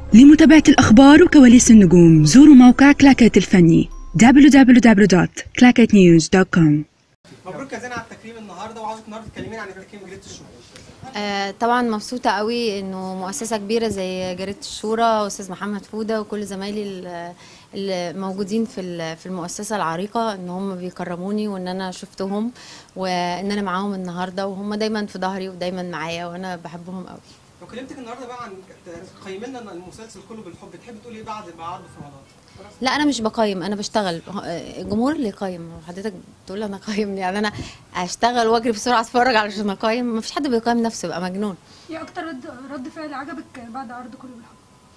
لمتابعة الأخبار وكواليس النجوم زوروا موقع كلاكيت الفني www.clacketnews.com مبروك يا زينة على التكريم النهارده وعاوزك النهارده تكلمينا عن التكريم جريده الشهور آه، طبعا مبسوطة قوي انه مؤسسة كبيرة زي جريدة الشورى استاذ محمد فودة وكل زمايلي ال- اللي موجودين في ال- في المؤسسة العريقة ان هم بيكرموني وان انا شفتهم وان انا معاهم النهاردة وهم دايما في ظهري ودايما معايا وانا بحبهم قوي لو كلمتك النهارده بقى عن قيمي لنا المسلسل كله بالحب تحبي تقولي ايه بعد ما عرضه في رمضان لا انا مش بقيم انا بشتغل الجمهور اللي يقيم حضرتك تقول انا قيم يعني انا اشتغل واجري بسرعه اتفرج علشان اقيم ما فيش حد بيقيم نفسه يبقى مجنون ايه اكتر رد, رد فعل عجبك بعد عرض كله بالحب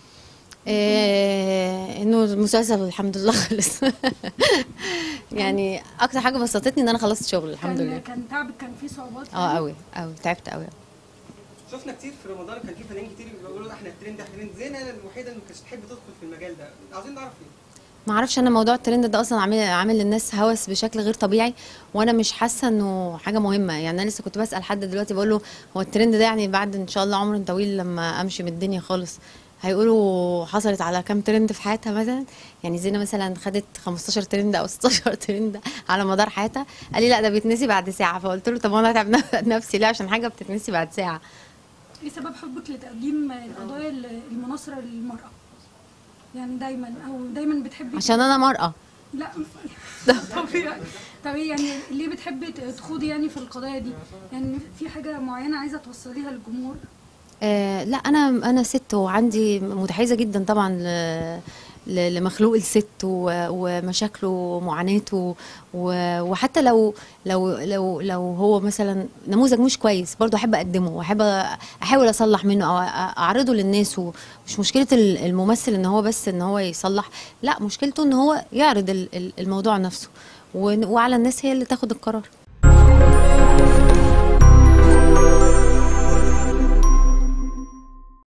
إيه انه المسلسل الحمد لله خلص يعني اكتر حاجه بسطتني ان انا خلصت شغل الحمد كان لله كان تعبك كان في صعوبات اه قوي قوي تعبت قوي شفنا كتير في رمضان كان في فنانين كتير بيقولوا احنا الترند احنا الترند زينة الوحيده اللي ما كانتش تحب تدخل في المجال ده عاوزين نعرف ليه ما اعرفش انا موضوع الترند ده اصلا عامل عامل للناس هوس بشكل غير طبيعي وانا مش حاسه انه حاجه مهمه يعني انا لسه كنت بسال حد دلوقتي بقول له هو الترند ده يعني بعد ان شاء الله عمر طويل لما امشي من الدنيا خالص هيقولوا حصلت على كام ترند في حياتها مثلا يعني زينه مثلا خدت 15 ترند او 16 ترند على مدار حياتها قال لي لا ده بيتنسي بعد ساعه فقلت له طب انا اتعب نفسي ليه عشان حاجه بتتنسي بعد ساعه ايه سبب حبك لتقديم القضايا المناصره للمراه يعني دايما او دايما بتحبي عشان انا مرأة لا طبيعي طبيعي يعني ليه بتحبي تخوضي يعني في القضايا دي يعني في حاجه معينه عايزه توصليها للجمهور آه لا انا انا ست وعندي متحيزه جدا طبعا ل- ل- لمخلوق الست و- ومشاكله ومعاناته و- وحتى لو لو لو لو هو مثلا نموذج مش كويس برضه احب اقدمه واحب احاول اصلح منه او أ- اعرضه للناس ومش مشكله ال- الممثل ان هو بس ان هو يصلح لا مشكلته ان هو يعرض ال- ال- الموضوع نفسه و- وعلى الناس هي اللي تاخد القرار